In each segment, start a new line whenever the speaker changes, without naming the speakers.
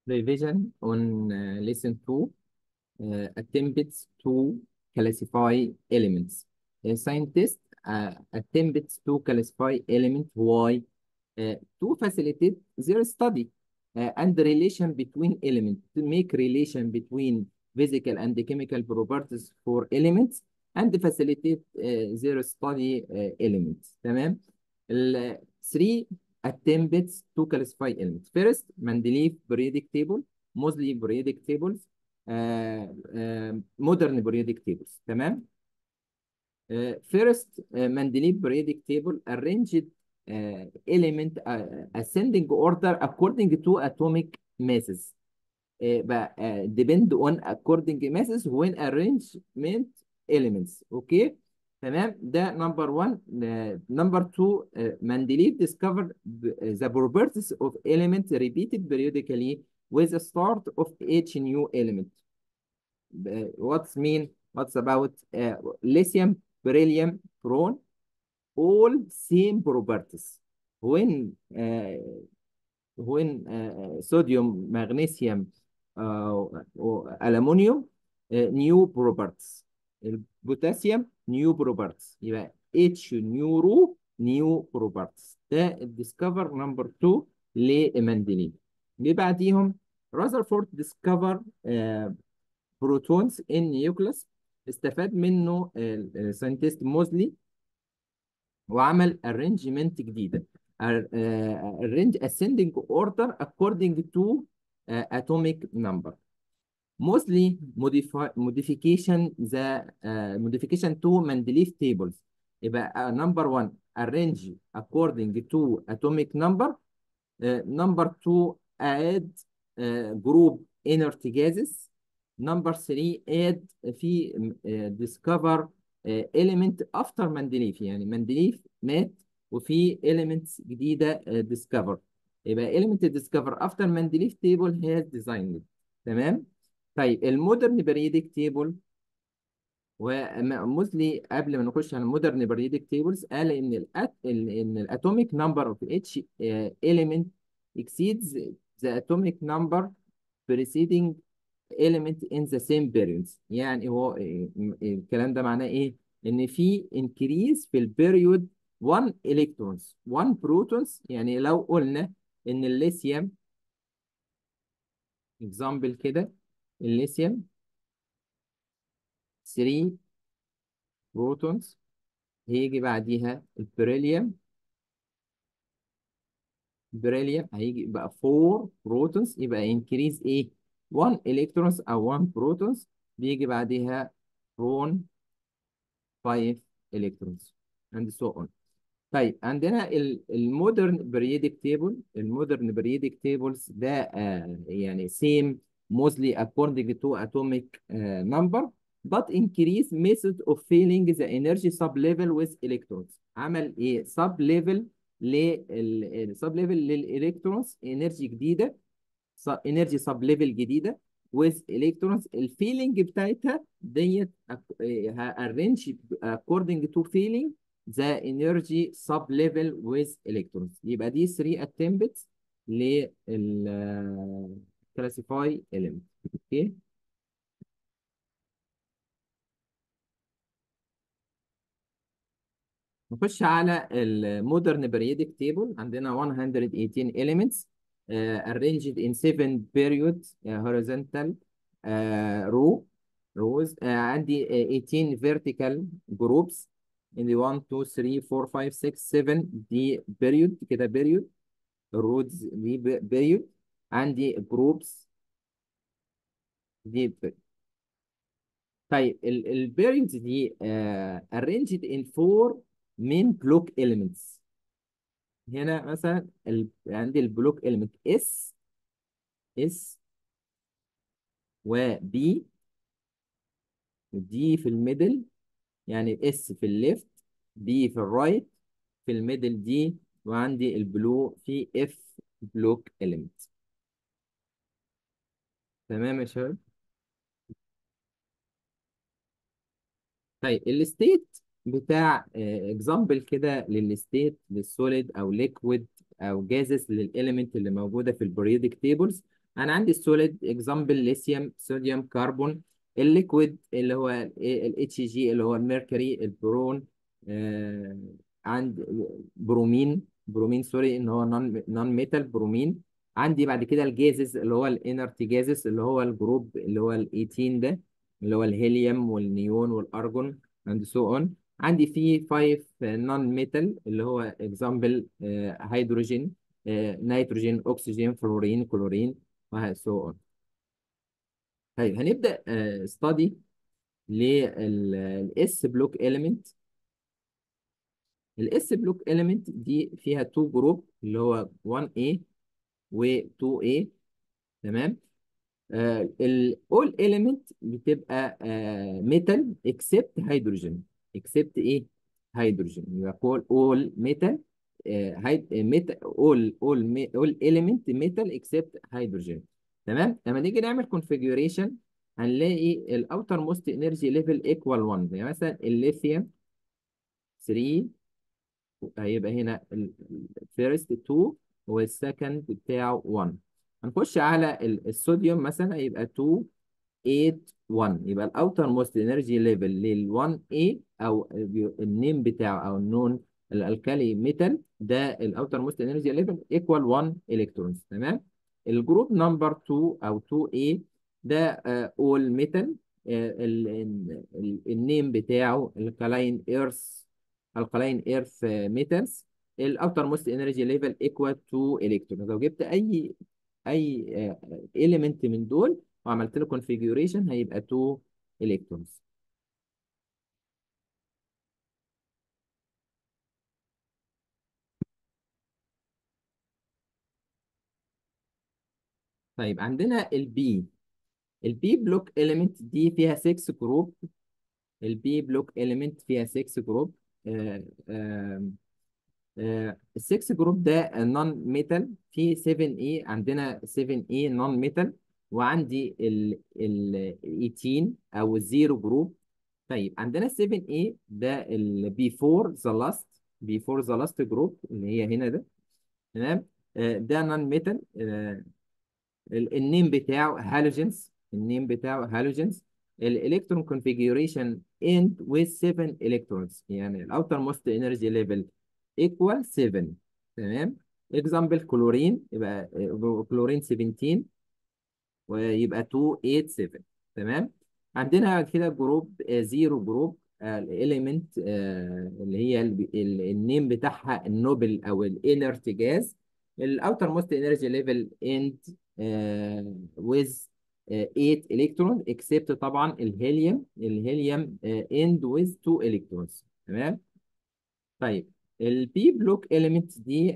revision on uh, lesson 2 uh, attempts to classify elements. A scientist uh, attempts to classify elements why uh, to facilitate their study uh, and the relation between elements to make relation between physical and chemical properties for elements and facilitate uh, their study uh, elements تمام ال 3 attempts to classify elements first Mendeleev periodic table Moseley periodic tables uh, uh, modern periodic tables تمام uh, first uh, Mendeleev periodic table arranged uh, element uh, ascending order according to atomic masses uh, but, uh, depend on according masses when arrangement elements okay تمام ده number one uh, number two uh, Mendeleev discovered the the properties of elements repeated periodically with the start of each new element Uh, what's mean what's about uh, lithium beryllium boron all same properties when uh, when uh, sodium magnesium uh, or aluminum uh, new properties البوتاسيوم new properties يبقى H نيورو new properties ده الديسكفر نمبر 2 لمندليف اللي بعديهم رازرفورد ديسكفر بروتونز ان نيوكليس استفاد منه الساينتست موزلي وعمل ارينجمنت جديده arrange ascending order according to uh, atomic number mostly modify modification the uh, modification to Mendeleev tables يبقى uh, number one arrange according to atomic number uh, number two add uh, group inert gases number three add في uh, discover uh, element after Mendeleev يعني Mendeleev مات وفي elements جديدة uh, discover يبقى element discover after Mendeleev table has designed تمام طيب المودرن بريدك تيبل وموزلي قبل ما نخش على المودرن بريدك تيبلز قال ان الأت... ان الاتوميك نمبر اوف اتش element exceeds the atomic number preceding element in the same periods يعني هو الكلام ده معناه ايه ان في increase في البيريود 1 electrons 1 protons يعني لو قلنا ان الليثيوم example كده الليثيوم 3 بروتونز هيجي بعديها البريليوم البريليوم هيجي يبقى 4 بروتونز يبقى انكريز ايه 1 الكترونز او 1 بروتونز بيجي بعديها برون 5 الكترونز and so on طيب عندنا المودرن بريدك تيبل المودرن بريدك تيبلز ده آه يعني same mostly according to atomic uh, number but increase method of filling the energy sub level with electrons عمل ايه sub level لل sub level للالكترونز انرجي جديده انرجي sub level جديده with electrons الفيلينج بتاعتها ديت arrange according to filling the energy sub level with electrons يبقى دي 3 attempts لل classify element اوكي نخش على المودرن بريدك تيبل عندنا 118 elements uh, arranged in 7 periods uh, horizontal uh, row rows uh, عندي uh, 18 vertical groups in the 1 2 3 4 5 6 7 دي period كده period الرودز دي period عندي جروبس دي period. طيب البيريودز دي uh, arranged in four main block elements هنا مثلا ال... عندي البلوك element S S و B دي في الميدل يعني S في الليفت B في الرايت في الميدل دي وعندي البلو في F بلوك element تمام يا شباب طيب الستيت بتاع اكزامبل كده للستيت للسوليد او ليكويد او جازس للاليمنت اللي موجوده في البريودك تيبلز انا عندي السوليد اكزامبل ليثيوم صوديوم كربون الليكويد اللي هو الاتش جي اللي هو الميركوري البرون آه عند برومين برومين سوري ان هو نون نون ميتال برومين عندي بعد كده الجازز اللي هو الانرت جازز اللي هو الجروب اللي هو ال 18 ده اللي هو الهيليوم والنيون والارجون اند سو اون عندي فيه 5 نون ميتال اللي هو اكزامبل هيدروجين نيتروجين اكسجين فلورين كلورين وسو اون طيب هنبدا ستادي للاس بلوك اليمنت الاس بلوك اليمنت دي فيها 2 جروب اللي هو 1A و 2A تمام الاول اليمنت بتبقى ميتال اكسبت هيدروجين اكسبت ايه هيدروجين يبقى كول اول ميتال ميتال اول اول اول اليمنت ميتال اكسبت هيدروجين تمام لما نيجي نعمل كونفيجريشن هنلاقي الاوتر موست انرجي ليفل ايكوال 1 يعني مثلا الليثيوم 3 هيبقى هنا الفيرست 2 والسكند بتاعه 1 هنخش على الصوديوم مثلا هيبقى 2 8 1 يبقى الاوتر موست انرجي ليفل لل 1 a او النيم بتاعه او النون الالكالي ميتال ده الاوتر موست انرجي ليفل ايكوال 1 الكترونز تمام الجروب نمبر 2 او 2 a ده اول ميتال النيم بتاعه الكالاين ايرث الكالاين ايرث ميتالز الاوتر موست انرجي ليفل ايكوال 2 الكترون لو جبت اي اي اليمنت من دول وعملت له كونفيجريشن هيبقى 2 الكترونز طيب عندنا البي البي بلوك اليمنت دي فيها 6 جروب البي بلوك اليمنت فيها 6 جروب آه آه السكس جروب ده نون ميتال في 7 اي عندنا 7 اي نون ميتال وعندي ال ال 18 او الزيرو جروب طيب عندنا 7 اي ده ال بيفور ذا لاست بيفور ذا لاست جروب اللي هي هنا ده تمام آه ده نون ميتال آه النيم بتاعه هالوجنز النيم بتاعه هالوجنز الالكترون كونفيجريشن end with 7 electrons يعني الاوتر موست انرجي ليفل equal 7 تمام اكزامبل كلورين يبقى كلورين 17 ويبقى 287 تمام عندنا كده جروب زيرو جروب الاليمنت اللي هي النيم بتاعها النوبل او الانرت جاز الاوتر موست انرجي ليفل اند with 8 الكترون اكسبت طبعا الهيليوم الهيليوم اند with 2 الكترونز تمام طيب البي بلوك اليمنت دي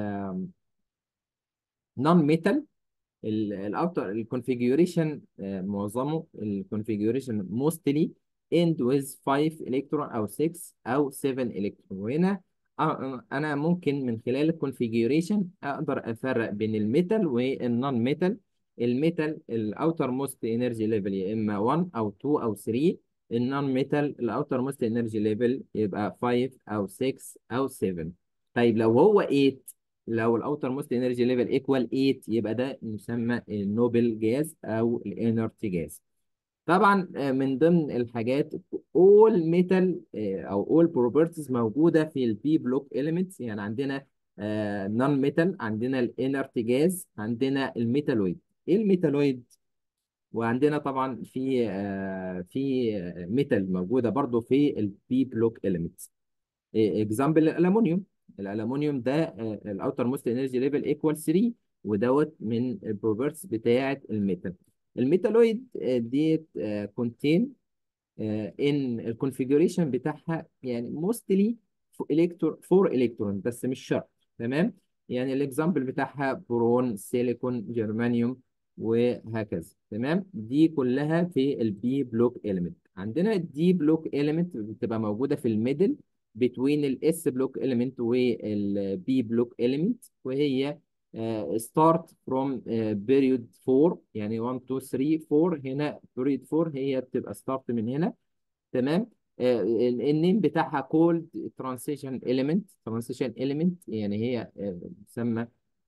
نون ميتال الاوتر الكونفيجريشن معظمه الكونفيجريشن موستلي end with 5 الكترون او 6 او 7 الكترون وهنا انا ممكن من خلال الكونفيجريشن اقدر افرق بين الميتال والنون ميتال الميتال الاوتر موست انرجي ليفل يا اما 1 او 2 او 3 النون ميتال الاوتر موست انرجي ليفل يبقى 5 او 6 او 7 طيب لو هو 8 لو الاوتر موست انرجي ليفل ايكوال 8 يبقى ده يسمى النوبل جاز او الانرت جاز طبعا من ضمن الحاجات all metal او all properties موجوده في البي بلوك elements يعني عندنا نون ميتال عندنا الانرت جاز عندنا الميتالويد ايه الميتالويد وعندنا طبعا في آه في ميتال موجوده برضو في البي بلوك اليمنتس اكزامبل الالومنيوم الالومنيوم ده الاوتر موست انرجي ليفل ايكوال 3 ودوت من البروبرتس بتاعه الميتال الميتالويد دي كونتين ان الكونفيجريشن بتاعها يعني موستلي الكترون 4 الكترون بس مش شرط تمام يعني الاكزامبل بتاعها برون سيليكون جرمانيوم وهكذا تمام دي كلها في البي بلوك اليمنت عندنا الدي بلوك اليمنت بتبقى موجوده في الميدل بين الاس بلوك اليمنت والبي بلوك اليمنت وهي ستارت فروم بيريود 4 يعني 1 2 3 4 هنا بيريود 4 هي بتبقى ستارت من هنا تمام النيم بتاعها كولد ترانسيشن اليمنت ترانسيشن اليمنت يعني هي بتسمى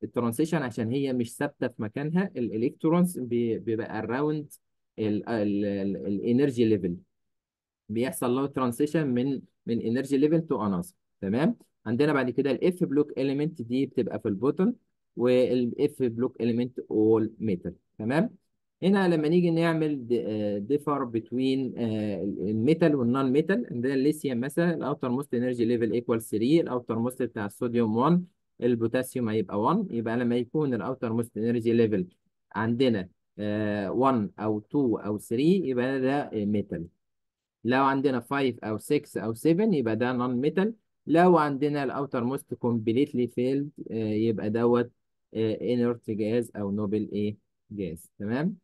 الترانزيشن عشان هي مش ثابته في مكانها الالكترونز بي- بيبقى اراوند الانرجي ليفل بيحصل له ترانزيشن من من انرجي ليفل تو انذر تمام عندنا بعد كده الاف بلوك اليمنت دي بتبقى في البوتن والاف بلوك اليمنت اول ميتال تمام هنا لما نيجي نعمل ديفر بتوين الميتال والنون ميتال عندنا الليثيوم مثلا الاوتر موست انرجي ليفل ايكوال 3 الاوتر موست بتاع الصوديوم 1 البوتاسيوم هيبقى 1 يبقى لما يكون الاوتر موست انرجي ليفل عندنا آه، 1 او 2 او 3 يبقى ده ميتال لو عندنا 5 او 6 او 7 يبقى ده نون ميتال لو عندنا الاوتر موست كومبليتلي فيلد يبقى دوت انرت جاز او نوبل ايه جاز تمام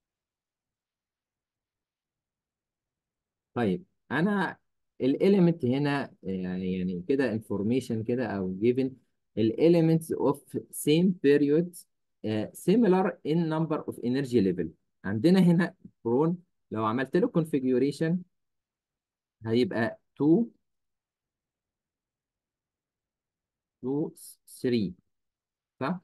طيب انا الاليمنت هنا يعني يعني كده انفورميشن كده او given الاليمنتس اوف سيم بيريود similar in number of energy level عندنا هنا برون لو عملت له configuration هيبقى 2 2 3 صح؟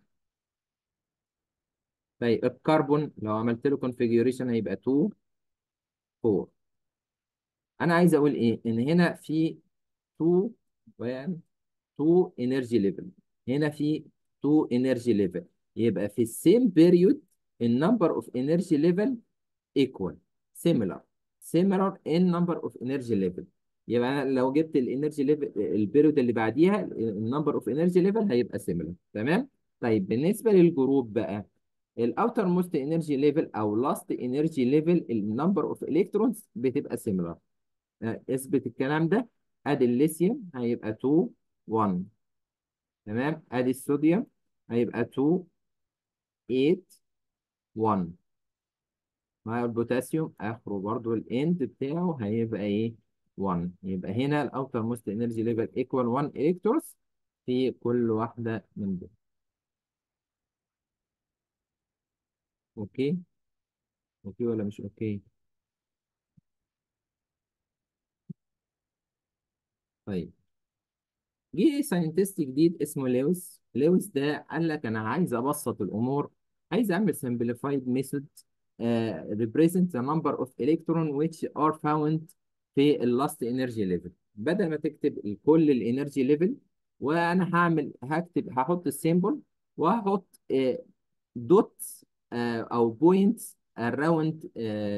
طيب الكربون لو عملت له configuration هيبقى 2 4 انا عايز اقول ايه ان هنا في 2 1 2 انرجي ليفل هنا في 2 انرجي ليفل يبقى في السيم بيريود النمبر اوف انرجي ليفل equal similar similar in number of energy level يبقى انا لو جبت الانرجي ليفل البيريود اللي بعديها النمبر اوف انرجي ليفل هيبقى similar تمام طيب بالنسبه للجروب بقى الاوتر موست انرجي ليفل او لاست انرجي ليفل النمبر اوف الكترونز بتبقى similar آه، اثبت الكلام ده ادي الليثيوم هيبقى 2 1 تمام ادي الصوديوم هيبقى 2 8 1 مع البوتاسيوم اخره برضو الاند بتاعه هيبقى ايه 1 يبقى هنا الاوتر موست انرجي ليفل ايكوال 1 الكترونز في كل واحده من دول اوكي اوكي ولا مش اوكي طيب جه ساينتست جديد اسمه لويس لويس ده قال لك انا عايز ابسط الامور عايز اعمل simplified method uh, represent the number of electron which are found في ال last energy level بدل ما تكتب كل الانرجي ليفل وانا هعمل هكتب هحط السيمبل وهحط دوتس او بوينتس اراوند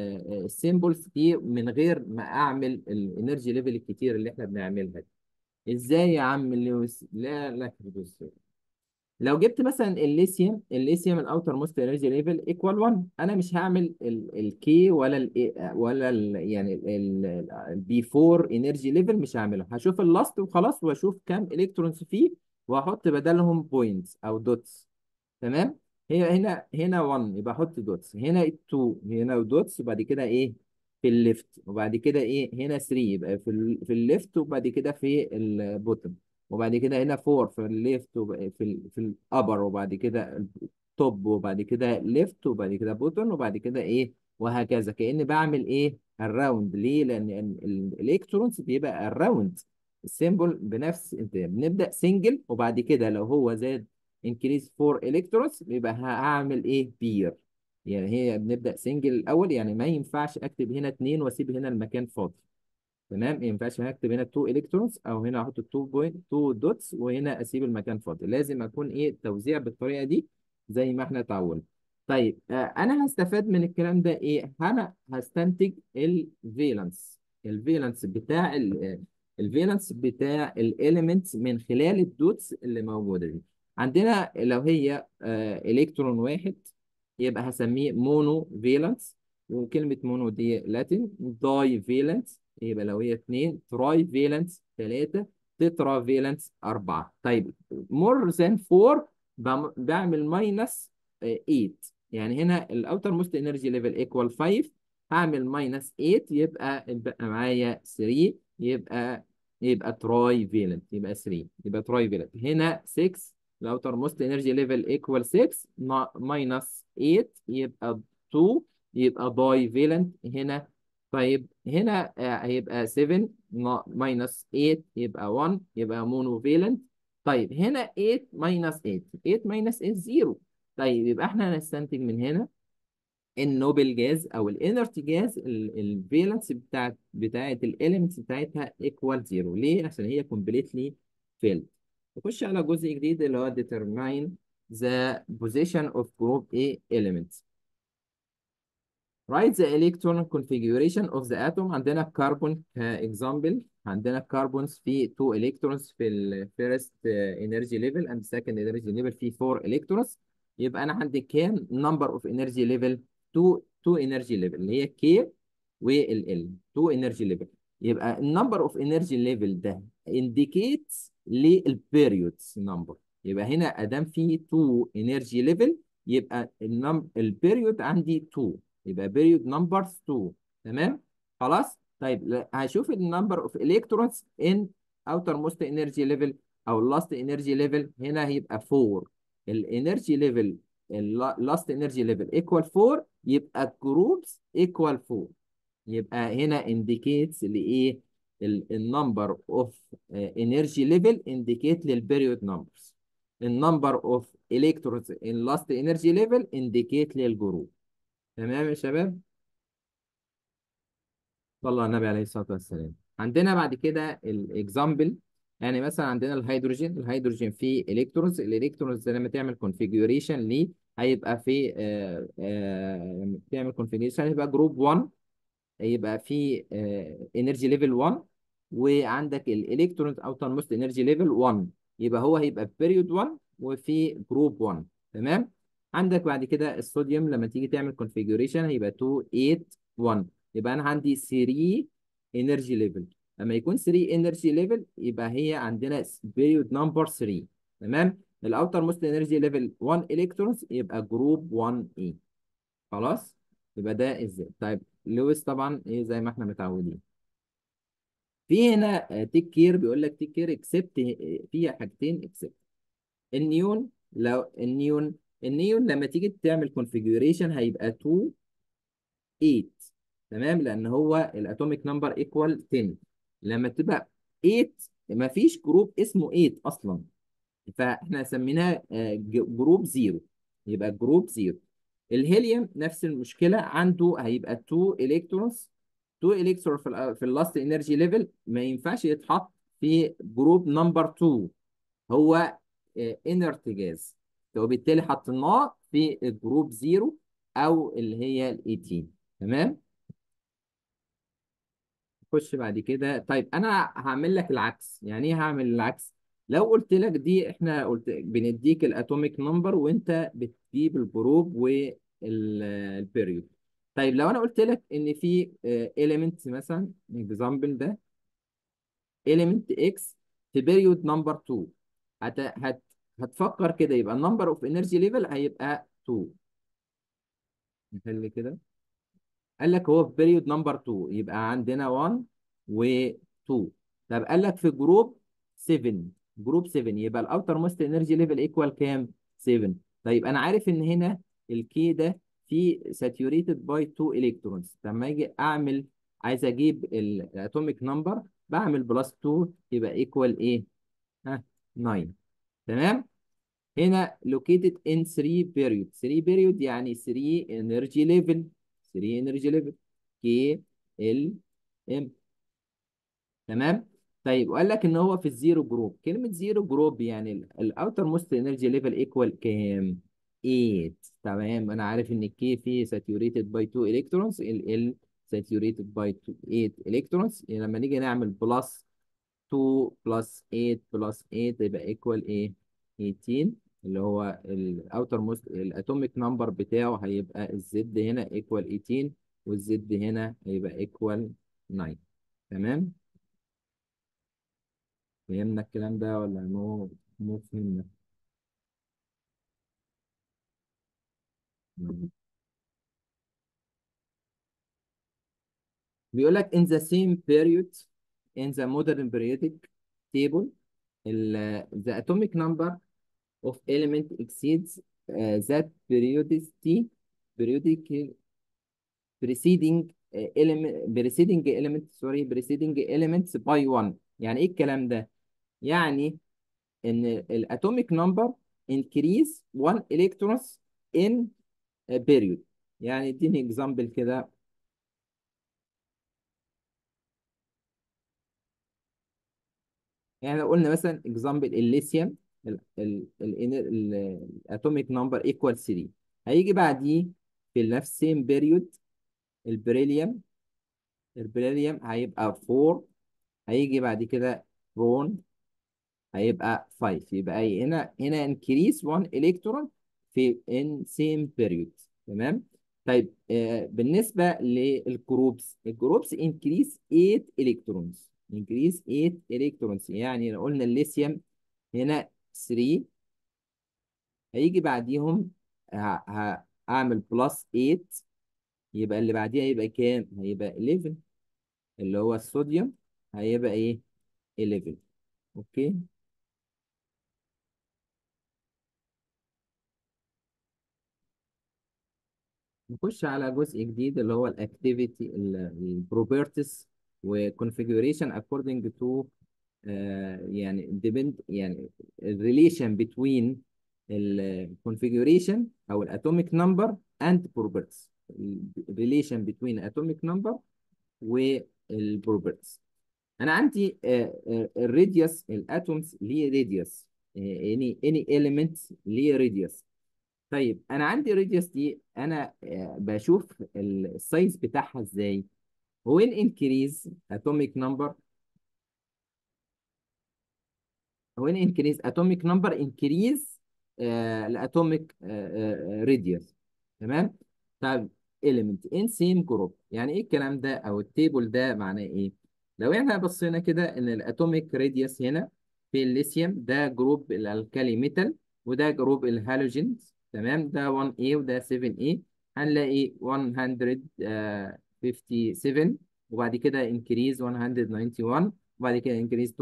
السيمبلز دي من غير ما اعمل الانرجي ليفل الكتير اللي احنا بنعملها دي ازاي يا عم لويس لا لا بص لو جبت مثلا الليثيوم الليثيوم الاوتر موست انرجي ليفل ايكوال 1 انا مش هعمل الكي ولا ال ولا ال يعني البي 4 انرجي ليفل مش هعمله هشوف اللاست وخلاص واشوف كام الكترونز فيه واحط بدلهم بوينتس او دوتس تمام هي هنا هنا 1 يبقى احط دوتس هنا 2 هنا دوتس وبعد كده ايه في الليفت وبعد كده ايه هنا 3 يبقى في ال في الليفت وبعد كده في البوتtom وبعد كده هنا 4 في الليفت وب- في ال في الابر وبعد كده توب وبعد كده ليفت وبعد كده بوتون وبعد كده ايه وهكذا كأني بعمل ايه الراوند ليه لان ال- ال- الالكترونز بيبقى الراوند السيمبل بنفس انت بنبدأ سنجل وبعد كده لو هو زاد انكريز 4 الكترونز يبقى هعمل ايه بير يعني هي بنبدأ سنجل الاول يعني ما ينفعش اكتب هنا 2 واسيب هنا المكان فاضي تمام ما ينفعش هكتب هنا 2 الكترونز او هنا احط 2 بوينت 2 دوتس وهنا اسيب المكان فاضي لازم اكون ايه التوزيع بالطريقه دي زي ما احنا اتعودنا طيب آه انا هستفاد من الكلام ده ايه انا هستنتج الفالنس الفالنس بتاع الفالنس بتاع الاليمنتس من خلال الدوتس اللي موجوده دي عندنا لو هي آه الكترون واحد يبقى هسميه مونو فالنس وكلمة مونو دي لاتين داي فالنس يبقى لو هي اثنين تراي فالنس ثلاثة تترا فالنس أربعة طيب مور ذان فور بعمل ماينس 8 يعني هنا الاوتر موست انرجي ليفل ايكوال 5 هعمل ماينس 8 يبقى يبقى معايا 3 يبقى يبقى تراي فالنت يبقى 3 يبقى تراي فالنت هنا 6 الاوتر موست انرجي ليفل ايكوال 6 ماينس 8 يبقى 2 يبقى باي فالنت هنا طيب هنا آه، هيبقى 7 ماينس 8 يبقى 1 يبقى مونو فالنت طيب هنا 8 minus 8 8 minus 8 0 طيب يبقى احنا هنستنتج من هنا النوبل جاز او الانرت جاز الفالنس بتاعت بتاعت الاليمنتس بتاعتها ايكوال زيرو ليه عشان هي كومبليتلي فيلد نخش على جزء جديد اللي هو determine the position of group A elements write the electron configuration of the atom عندنا كربون كاكزامبل عندنا كربونز في 2 electrons في ال first energy level and second energy level في 4 electrons يبقى انا عندي كام number of energy level 2 2 energy level اللي هي K وال L 2 energy level يبقى النمبر اوف انرجي ليفل ده indicates للبيريودز نمبر يبقى هنا ادام في 2 انرجي ليفل يبقى البيريود عندي 2 يبقى بيريود نمبر 2 تمام خلاص طيب ل- هشوف النمبر اوف الكترونز ان اوتر موست انرجي ليفل او اللاست انرجي ليفل هنا هيبقى 4 الانرجي ليفل اللاست انرجي ليفل ايكوال 4 يبقى جروبس ايكوال 4 يبقى هنا indicates لايه النمبر اوف انرجي ليفل indicate للبيريود نمبرز النمبر اوف electrons in last energy level indicate للجروب تمام يا شباب صلى على النبي عليه الصلاة والسلام عندنا بعد كده الاكزامبل يعني مثلا عندنا الهيدروجين الهيدروجين فيه الكترونز الالكترونز لما تعمل كونفيجوريشن ليه هيبقى في آه آه لما تعمل كونفيجوريشن هيبقى جروب 1 يبقى في انرجي ليفل 1 وعندك الالكترونز اوتر موست انرجي ليفل 1 يبقى هو هيبقى في بيريود 1 وفي جروب 1 تمام عندك بعد كده الصوديوم لما تيجي تعمل كونفيجوريشن هيبقى 2 8 1 يبقى انا عندي 3 انرجي ليفل لما يكون 3 انرجي ليفل يبقى هي عندنا بيريود نمبر 3 تمام الاوتر موست انرجي ليفل 1 الكترونز يبقى جروب 1 اي خلاص يبقى ده ازاي طيب لويس طبعا ايه زي ما احنا متعودين في هنا تيك كير بيقول لك تيك كير اكسبت فيها حاجتين اكسبت النيون لو النيون النيون لما تيجي تعمل كونفيجوريشن هيبقى 2 8 تمام لان هو الاتوميك نمبر ايكوال 10 لما تبقى 8 ما فيش جروب اسمه 8 اصلا فاحنا سميناه آه، ج- جروب زيرو يبقى جروب زيرو الهيليوم نفس المشكله عنده هيبقى 2 الكترونز 2 الكترون في ال في اللاست انرجي ليفل ما ينفعش يتحط في جروب نمبر 2 هو انرت جاز وبالتالي حطيناه في الجروب زيرو او اللي هي ال 18 تمام خش بعد كده طيب انا هعمل لك العكس يعني ايه هعمل العكس لو قلت لك دي احنا قلت بنديك الاتوميك نمبر وانت بتجيب الجروب والبيريود طيب لو انا قلت لك ان في element مثلا اكزامبل ده element x في بيريود نمبر 2 هت هت هتفكر كده يبقى النمبر اوف انرجي ليفل هيبقى 2 نحل كده قال لك هو في بيريود نمبر 2 يبقى عندنا 1 و 2 طب قال لك في جروب 7 جروب 7 يبقى الاوتر موست انرجي ليفل ايكوال كام 7 طيب انا عارف ان هنا الكي ده فيه ساتيوريتد باي 2 الكترونز لما اجي اعمل عايز اجيب الاتوميك نمبر بعمل بلس 2 يبقى ايكوال ايه ها 9 تمام هنا located in 3 period 3 period يعني 3 energy level 3 energy level K L M تمام طيب وقال لك ان هو في الزيرو جروب كلمة زيرو جروب يعني الاوتر موست انرجي ليفل ايكوال كام 8 تمام انا عارف ان الكي فيه saturated by 2 electrons ال L saturated by 8 electrons يعني لما نيجي نعمل بلس 2 بلس 8 بلس 8 يبقى ايكوال ايه 18 اللي هو الاوتر موست الاتوميك نمبر بتاعه هيبقى الزد هنا ايكوال 18 والزد هنا هيبقى ايكوال 9 تمام فهمنا الكلام ده ولا مو مو فهمنا بيقول لك in the same period in the modern periodic table ال- the atomic number of element exceeds uh, that periodicity periodic preceding uh, element preceding element sorry preceding elements by one يعني ايه الكلام ده يعني ان الاتوميك نمبر increase 1 electrons in a period يعني اديني اكزامبل كده يعني لو قلنا مثلا اكزامبل الليثيوم الاتوميك نمبر ايكوال 3 هيجي بعديه في نفس سيم بيريود البريليوم البريليوم هيبقى 4 هيجي بعد كده برون هيبقى 5 يبقى هنا هنا انكريس 1 الكترون في ان سيم بيريود تمام طيب آه بالنسبه للجروبس الجروبس انكريس 8 الكترونز انكريس 8 الكترونز يعني لو قلنا الليثيوم هنا 3 هيجي بعديهم ه- هعمل بلس 8 يبقى اللي بعديها هيبقى كام؟ هيبقى 11 اللي هو الصوديوم هيبقى ايه؟ 11 اوكي نخش على جزء جديد اللي هو الاكتيفيتي البروبرتيز وكونفيجريشن according to آه، يعني depend يعني الريليشن between الكونفيجريشن او الاتوميك نمبر اند properties الريليشن between atomic number والبروبرتيز انا عندي الراديوس الاتومز ليه راديوس اني اني element ليه راديوس طيب انا عندي الراديوس دي انا آه، بشوف السايز بتاعها ازاي when increase atomic number when increase atomic number increase آه الاتوميك آه آه radius تمام طب element in same group يعني ايه الكلام ده او التيبل ده معناه ايه لو احنا بصينا كده ان الاتوميك radius هنا في الليثيوم ده جروب الالكالي ميتال وده جروب الهالوجينز تمام ده 1A وده 7A هنلاقي 157 وبعد كده increase 191 وبعد كده increase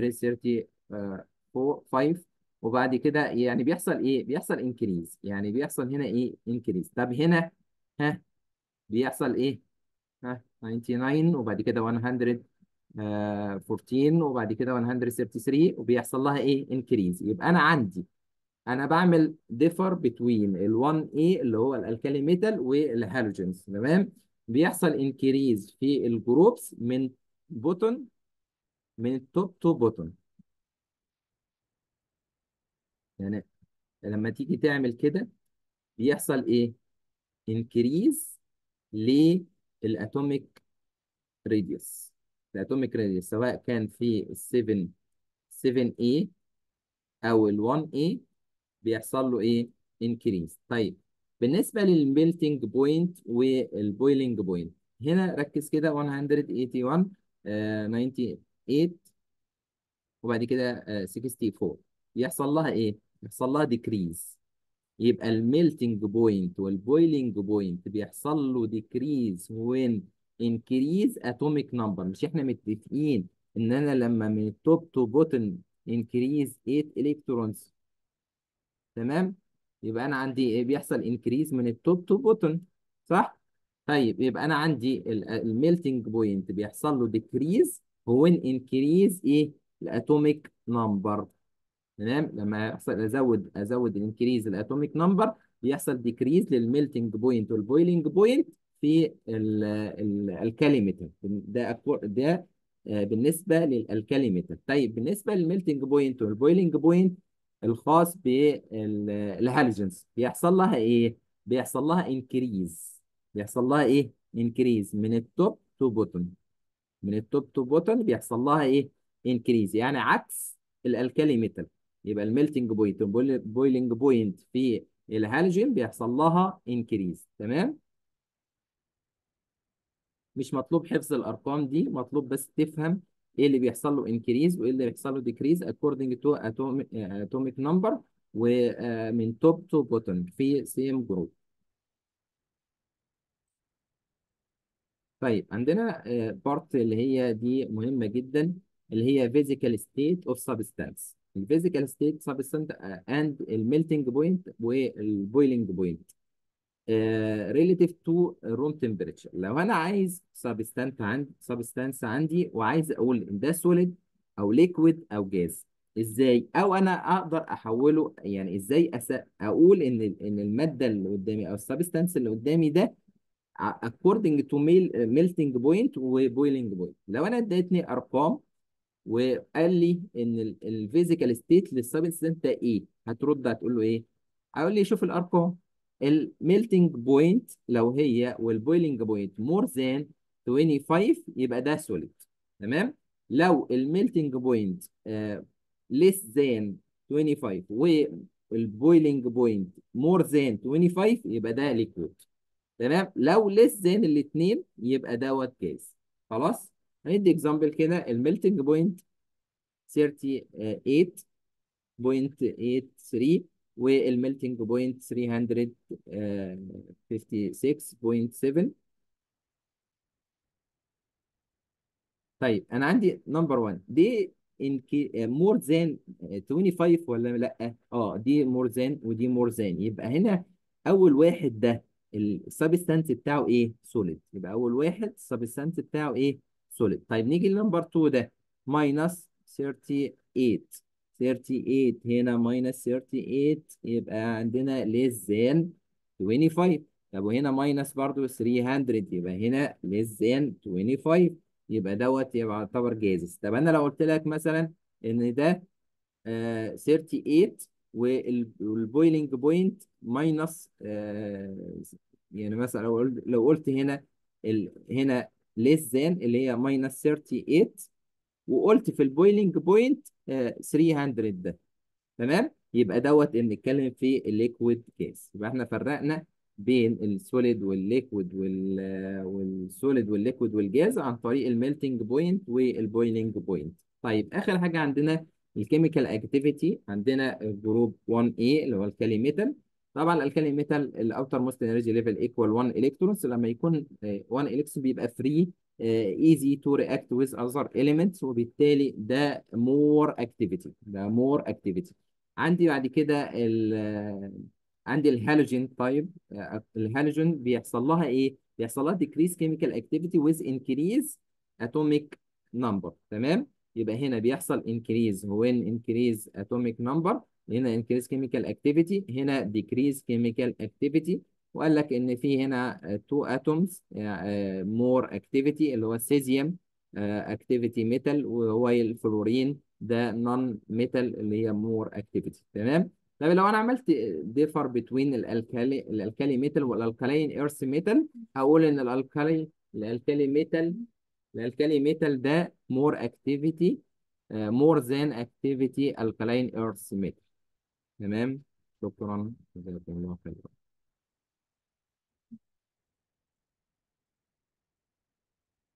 235 وبعد كده يعني بيحصل ايه بيحصل انكريز يعني بيحصل هنا ايه انكريز طب هنا ها بيحصل ايه ها 99 وبعد كده 114 وبعد كده 133 وبيحصل لها ايه انكريز يبقى انا عندي انا بعمل ديفر بتوين ال 1A اللي هو الالكالي ميتال والهالوجينز تمام بيحصل انكريز في الجروبس من بوتون من التوب تو بوتون يعني لما تيجي تعمل كده بيحصل ايه انكريز للاتوميك راديوس الاتوميك راديوس سواء كان في ال 7 7A او ال 1A بيحصل له ايه انكريز طيب بالنسبه للميلتنج بوينت والبويلنج بوينت هنا ركز كده 181 آه 98 وبعد كده آه 64 يحصل لها ايه يحصل لها ديكريز يبقى الميلتنج بوينت والبويلنج بوينت بيحصل له ديكريز وين انكريز اتوميك نمبر مش احنا متفقين ان انا لما من التوب تو بوتن انكريز 8 الكترونز تمام يبقى انا عندي ايه بيحصل انكريز من التوب تو بوتن صح طيب يبقى انا عندي الميلتنج بوينت بيحصل له ديكريز وين انكريز ايه الاتوميك نمبر تمام لما يحصل ازود ازود الانكريز الاتوميك نمبر بيحصل ديكريز للميلتنج بوينت والبويلنج بوينت في الالكالي ميتال ده أكو- ده آه، بالنسبه للالكالي ميتال طيب بالنسبه للميلتنج بوينت والبويلنج بوينت الخاص بالهالوجنز بيحصل لها ايه بيحصل لها انكريز بيحصل لها ايه انكريز من التوب تو بوتون من التوب تو بوتون بيحصل لها ايه انكريز يعني عكس الالكالي ميتال يبقى الميلتنج بوينت والبويلنج بوينت في الهالوجين بيحصل لها انكريز تمام مش مطلوب حفظ الارقام دي مطلوب بس تفهم ايه اللي بيحصل له انكريز وايه اللي بيحصل له ديكريز according to atomic atomic number ومن توب تو بوتن في سيم جروب طيب عندنا بارت اللي هي دي مهمة جدا اللي هي physical state of substance ال physical state substance آه، and الميلتنج بوينت والبويلنج بوينت relative to room temperature لو انا عايز substance عندي substance عندي وعايز اقول ان ده solid او liquid او gas ازاي او انا اقدر احوله يعني ازاي أس... اقول ان ال- ان الماده اللي قدامي او السبستانس اللي قدامي ده ع- according to mel- melting point و boiling point لو انا اديتني ارقام وقال لي ان الفيزيكال ستيت للسبستانس ده ايه هترد هتقول له ايه هقول لي شوف الارقام الميلتنج بوينت لو هي والبويلنج بوينت مور ذان 25 يبقى ده سوليد تمام لو الميلتنج بوينت ليس ذان 25 والبويلنج بوينت مور ذان 25 يبقى ده ليكويد تمام لو ليس ذان الاثنين يبقى دوت جاز خلاص هندي اكزامبل كده الميلتنج بوينت 38.83 والميلتنج بوينت 356.7 طيب انا عندي نمبر 1 دي ان مور ذان 25 ولا لا اه دي مور ذان ودي مور ذان يبقى هنا اول واحد ده السبستانس بتاعه ايه سوليد يبقى اول واحد السبستانس بتاعه ايه سوليد طيب نيجي لنمبر 2 ده ماينس 38 38 هنا ماينس 38 يبقى عندنا less than 25 طب وهنا ماينس برضو 300 يبقى هنا less than 25 يبقى دوت يبقى يعتبر جاهز طب انا لو قلت لك مثلا ان ده آه 38 والبويلنج بوينت ماينس آه يعني مثلا لو قلت لو قلت هنا ال هنا less than اللي هي ماينس 38 وقلت في البويلنج بوينت آه 300 ده تمام يبقى دوت اللي بنتكلم في الليكويد كيس يبقى احنا فرقنا بين السوليد والليكويد وال والسوليد والليكويد والجاز عن طريق الميلتنج بوينت والبويلنج بوينت طيب اخر حاجه عندنا الكيميكال اكتيفيتي عندنا جروب 1A اللي هو الكالي ميتال طبعا الكالي ميتال الاوتر موست انرجي ليفل ايكوال 1 الكترونز لما يكون 1 الكترون بيبقى فري ايزي تو رياكت ويز اذر اليمنتس وبالتالي ده مور اكتيفيتي ده مور اكتيفيتي عندي بعد كده ال عندي الهالوجين تايب الهالوجين بيحصل لها ايه؟ بيحصل لها decrease chemical activity with increase atomic number تمام؟ يبقى هنا بيحصل increase when increase atomic number هنا increase chemical activity هنا decrease chemical activity وقال لك ان في هنا two atoms uh, more activity اللي هو السيزيوم uh, activity metal وهو الفلورين ده نون ميتال اللي هي مور اكتيفيتي تمام طب لو انا عملت ديفر بين الالكالي الالكالي ميتال والالكالين ايرث ميتال هقول ان الالكالي الالكالي ميتال الالكالي ميتال ده مور اكتيفيتي مور ذان اكتيفيتي الكالين ايرث ميتال تمام شكرا جزاكم الله خيرا